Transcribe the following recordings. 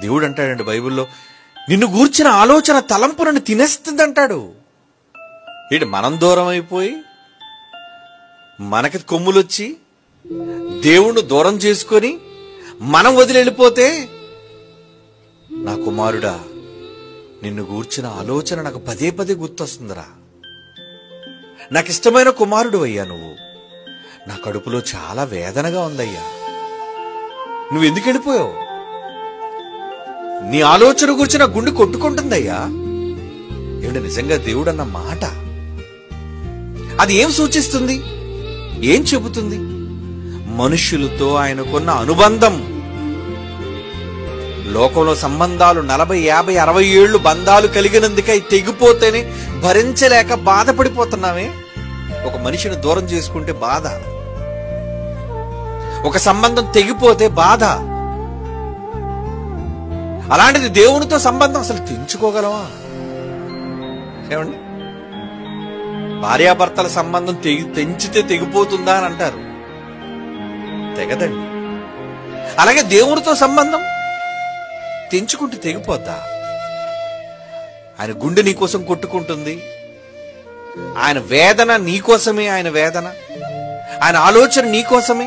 దేవుడు అంటాడండి బైబిల్లో నిన్ను గూర్చిన ఆలోచన తలంపు నన్ను తినేస్తుంది అంటాడు ఏంటి మనం దూరం అయిపోయి మనకి కొమ్ములొచ్చి దేవుణ్ణి దూరం చేసుకొని మనం వదిలి వెళ్ళిపోతే నా కుమారుడా నిన్ను గూర్చిన ఆలోచన నాకు పదే పదే గుర్తొస్తుందిరా నాకు ఇష్టమైన కుమారుడు అయ్యా నువ్వు నా కడుపులో చాలా వేదనగా ఉందయ్యా నువ్వు ఎందుకు వెళ్ళిపోయావు నీ ఆలోచన గురించి నా గుండె కొట్టుకుంటుందయ్యా ఏమిటి నిజంగా దేవుడు అన్న మాట అది ఏం సూచిస్తుంది ఏం చెబుతుంది మనుష్యులతో ఆయనకున్న అనుబంధం లోకంలో సంబంధాలు నలభై యాభై అరవై ఏళ్ళు బంధాలు కలిగినందుకై తెగిపోతేనే భరించలేక బాధపడిపోతున్నామే ఒక మనిషిని దూరం చేసుకుంటే బాధ ఒక సంబంధం తెగిపోతే బాధ అలాంటిది దేవునితో సంబంధం అసలు తెంచుకోగలమా ఏమండి భార్యాభర్తల సంబంధం తెగి తెంచితే తెగిపోతుందా అని అంటారు తెగదండి అలాగే దేవునితో సంబంధం తెంచుకుంటే తెగిపోద్దా ఆయన గుండె నీకోసం కొట్టుకుంటుంది ఆయన వేదన నీకోసమే ఆయన వేదన ఆయన ఆలోచన నీకోసమే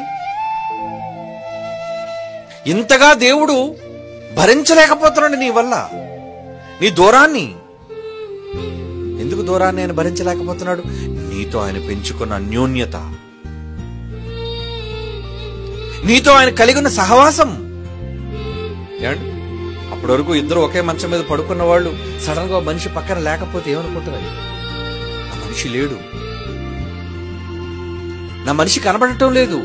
ఇంతగా దేవుడు భరించలేకపోతున్నాడు నీ వల్ల నీ దూరాన్ని ఎందుకు దూరాన్ని ఆయన భరించలేకపోతున్నాడు నీతో ఆయన పెంచుకున్న అన్యోన్యత నీతో ఆయన కలిగి ఉన్న సహవాసం ఏమండి అప్పటి వరకు ఇద్దరు ఒకే మంచం మీద పడుకున్న వాళ్ళు సడన్ గా ఓ మనిషి పక్కన లేకపోతే ఏమనుకుంటారు ఆ మనిషి లేడు నా మనిషి కనబడటం లేదు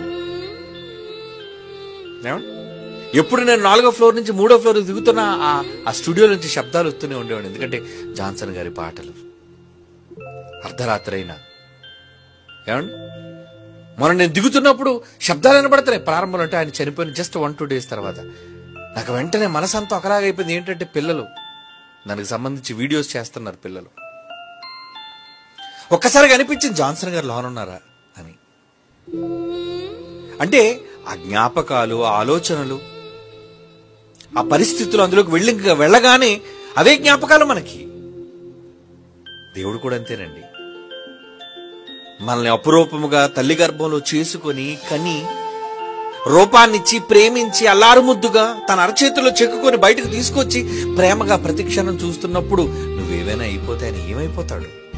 ఏమండి? ఎప్పుడు నేను నాలుగో ఫ్లోర్ నుంచి మూడో ఫ్లోర్ దిగుతున్న ఆ- ఆ స్టూడియో నుంచి శబ్దాలు వస్తూనే ఉండేవాడు ఎందుకంటే జాన్సన్ గారి పాటలు అర్ధరాత్రి అయినా ఏమండి మొన్న నేను దిగుతున్నప్పుడు శబ్దాలు వినబడుతున్నాయి ప్రారంభంలో అంటే ఆయన చనిపోయిన జస్ట్ వన్ టూ డేస్ తర్వాత నాకు వెంటనే మనసంతా ఒకలాగైపోయింది ఏంటంటే పిల్లలు దానికి సంబంధించి వీడియోస్ చేస్తున్నారు పిల్లలు ఒక్కసారిగా అనిపించింది జాన్సన్ గారు లోనున్నారా అని అంటే ఆ జ్ఞాపకాలు ఆ ఆలోచనలు ఆ పరిస్థితులు అందులోకి వెళ్ళి వెళ్ళగానే అవే జ్ఞాపకాలు మనకి దేవుడు కూడా అంతేనండి మనల్ని అపురూపముగా తల్లి గర్భంలో చేసుకొని కని రూపాన్నిచ్చి ప్రేమించి అల్లారు ముద్దుగా తన అరచేతిలో చెక్కుకొని బయటకు తీసుకొచ్చి ప్రేమగా ప్రతిక్షణం చూస్తున్నప్పుడు నువ్వేమైనా అయిపోతే ఆయన ఏమైపోతాడు